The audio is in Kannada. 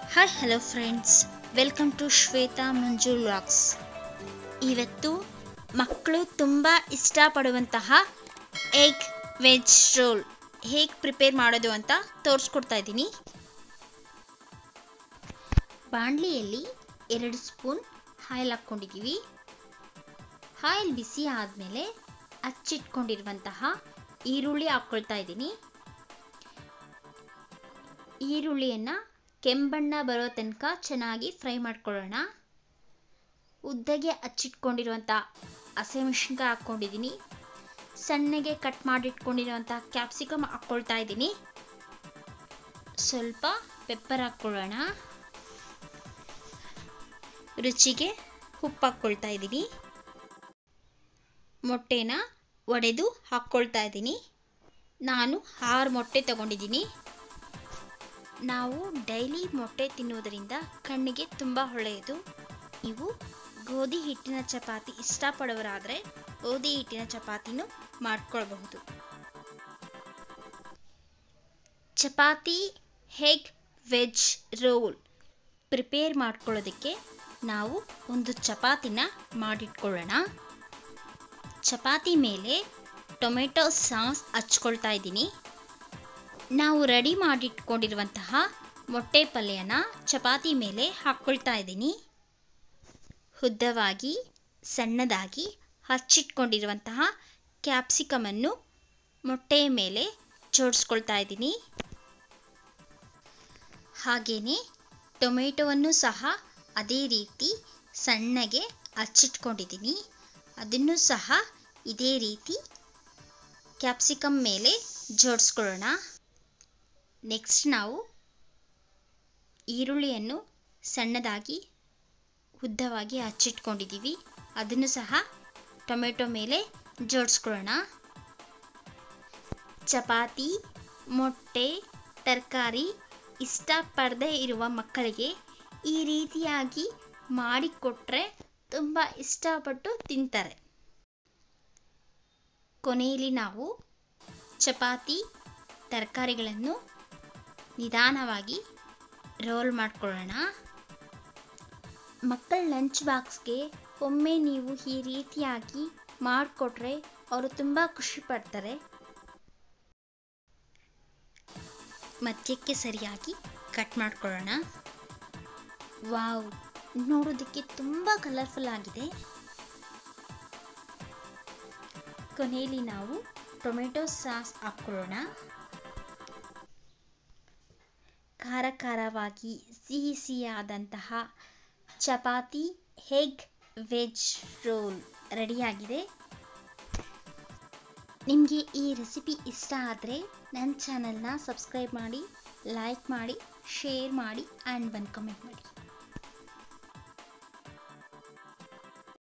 hi hello friends welcome to Shweta Manju vlogs ಇವತ್ತು ಮಕ್ಕಳು ತುಂಬ ಇಷ್ಟಪಡುವಂತಹ ಎಗ್ ವೆಜ್ ರೋಲ್ ಹೇಗೆ ಪ್ರಿಪೇರ್ ಮಾಡೋದು ಅಂತ ತೋರಿಸ್ಕೊಡ್ತಾ ಇದ್ದೀನಿ ಬಾಣಲಿಯಲ್ಲಿ ಎರಡು ಸ್ಪೂನ್ ಆಯಿಲ್ ಹಾಕ್ಕೊಂಡಿದ್ದೀವಿ ಆಯಿಲ್ ಬಿಸಿ ಆದಮೇಲೆ ಹಚ್ಚಿಟ್ಕೊಂಡಿರುವಂತಹ ಈರುಳ್ಳಿ ಹಾಕ್ಕೊಳ್ತಾ ಇದ್ದೀನಿ ಈರುಳ್ಳಿಯನ್ನು ಕೆಂಬಣ್ಣ ಬರೋ ತನಕ ಚೆನ್ನಾಗಿ ಫ್ರೈ ಮಾಡ್ಕೊಳ್ಳೋಣ ಉದ್ದಗೆ ಹಚ್ಚಿಟ್ಕೊಂಡಿರುವಂಥ ಹಸಿಮೆಣ್ಸಿನ್ಕಾಯಿ ಹಾಕ್ಕೊಂಡಿದ್ದೀನಿ ಸಣ್ಣಗೆ ಕಟ್ ಮಾಡಿಟ್ಕೊಂಡಿರುವಂಥ ಕ್ಯಾಪ್ಸಿಕಮ್ ಹಾಕ್ಕೊಳ್ತಾ ಇದ್ದೀನಿ ಸ್ವಲ್ಪ ಪೆಪ್ಪರ್ ಹಾಕ್ಕೊಳ್ಳೋಣ ರುಚಿಗೆ ಉಪ್ಪು ಹಾಕ್ಕೊಳ್ತಾ ಇದ್ದೀನಿ ಮೊಟ್ಟೆನ ಒಡೆದು ಹಾಕ್ಕೊಳ್ತಾ ಇದ್ದೀನಿ ನಾನು ಆರು ಮೊಟ್ಟೆ ತಗೊಂಡಿದ್ದೀನಿ ನಾವು ಡೈಲಿ ಮೊಟ್ಟೆ ತಿನ್ನುವುದರಿಂದ ಕಣ್ಣಿಗೆ ತುಂಬ ಒಳ್ಳೆಯದು ನೀವು ಗೋಧಿ ಹಿಟ್ಟಿನ ಚಪಾತಿ ಇಷ್ಟಪಡೋರಾದರೆ ಗೋಧಿ ಹಿಟ್ಟಿನ ಚಪಾತಿನೂ ಮಾಡ್ಕೊಳ್ಬಹುದು ಚಪಾತಿ ಹೆಗ್ ವೆಜ್ ರೋಲ್ ಪ್ರಿಪೇರ್ ಮಾಡ್ಕೊಳ್ಳೋದಕ್ಕೆ ನಾವು ಒಂದು ಚಪಾತಿನ ಮಾಡಿಟ್ಕೊಳ್ಳೋಣ ಚಪಾತಿ ಮೇಲೆ ಟೊಮೆಟೊ ಸಾಸ್ ಹಚ್ಕೊಳ್ತಾ ಇದ್ದೀನಿ ನಾವು ರೆಡಿ ಮಾಡಿಟ್ಕೊಂಡಿರುವಂತಹ ಮೊಟ್ಟೆ ಪಲ್ಯನ ಚಪಾತಿ ಮೇಲೆ ಹಾಕ್ಕೊಳ್ತಾ ಇದ್ದೀನಿ ಉದ್ದವಾಗಿ ಸಣ್ಣದಾಗಿ ಹಚ್ಚಿಟ್ಕೊಂಡಿರುವಂತಹ ಕ್ಯಾಪ್ಸಿಕಮನ್ನು ಮೊಟ್ಟೆಯ ಮೇಲೆ ಜೋಡಿಸ್ಕೊಳ್ತಾ ಇದ್ದೀನಿ ಹಾಗೆಯೇ ಟೊಮೆಟೊವನ್ನು ಸಹ ಅದೇ ರೀತಿ ಸಣ್ಣಗೆ ಹಚ್ಚಿಟ್ಕೊಂಡಿದ್ದೀನಿ ಅದನ್ನು ಸಹ ಇದೇ ರೀತಿ ಕ್ಯಾಪ್ಸಿಕಮ್ ಮೇಲೆ ಜೋಡಿಸ್ಕೊಳ್ಳೋಣ ನೆಕ್ಸ್ಟ್ ನಾವು ಈರುಳ್ಳಿಯನ್ನು ಸಣ್ಣದಾಗಿ ಉದ್ದವಾಗಿ ಹಚ್ಚಿಟ್ಕೊಂಡಿದ್ದೀವಿ ಅದನ್ನು ಸಹ ಟೊಮೆಟೊ ಮೇಲೆ ಜೋಡಿಸ್ಕೊಳ್ಳೋಣ ಚಪಾತಿ ಮೊಟ್ಟೆ ತರಕಾರಿ ಇಷ್ಟಪಡದೇ ಇರುವ ಮಕ್ಕಳಿಗೆ ಈ ರೀತಿಯಾಗಿ ಮಾಡಿಕೊಟ್ರೆ ತುಂಬ ಇಷ್ಟಪಟ್ಟು ತಿಂತಾರೆ ಕೊನೆಯಲ್ಲಿ ನಾವು ಚಪಾತಿ ತರಕಾರಿಗಳನ್ನು ನಿಧಾನವಾಗಿ ರೋಲ್ ಮಾಡ್ಕೊಳ್ಳೋಣ ಮಕ್ಕಳ ಲಂಚ್ ಬಾಕ್ಸ್ಗೆ ಒಮ್ಮೆ ನೀವು ಈ ರೀತಿಯಾಗಿ ಮಾಡಿಕೊಟ್ರೆ ಅವರು ತುಂಬ ಖುಷಿ ಪಡ್ತಾರೆ ಮಧ್ಯಕ್ಕೆ ಸರಿಯಾಗಿ ಕಟ್ ಮಾಡ್ಕೊಳ್ಳೋಣ ವಾವ್ ನೋಡೋದಕ್ಕೆ ತುಂಬ ಕಲರ್ಫುಲ್ ಆಗಿದೆ ಕೊನೆಯಲ್ಲಿ ನಾವು ಟೊಮೆಟೊ ಸಾಸ್ ಹಾಕ್ಕೊಳ್ಳೋಣ ಖಾರ ಖಾರವಾಗಿ ಸಿಹಿ ಸಿಹಿಯಾದಂತಹ ಚಪಾತಿ ಹೆಗ್ ವೆಜ್ ರೋಲ್ ರೆಡಿಯಾಗಿದೆ ನಿಮಗೆ ಈ ರೆಸಿಪಿ ಇಷ್ಟ ಆದರೆ ನನ್ನ ಚಾನಲ್ನ ಸಬ್ಸ್ಕ್ರೈಬ್ ಮಾಡಿ ಲೈಕ್ ಮಾಡಿ ಶೇರ್ ಮಾಡಿ ಆ್ಯಂಡ್ ಒಂದು ಕಮೆಂಟ್ ಮಾಡಿ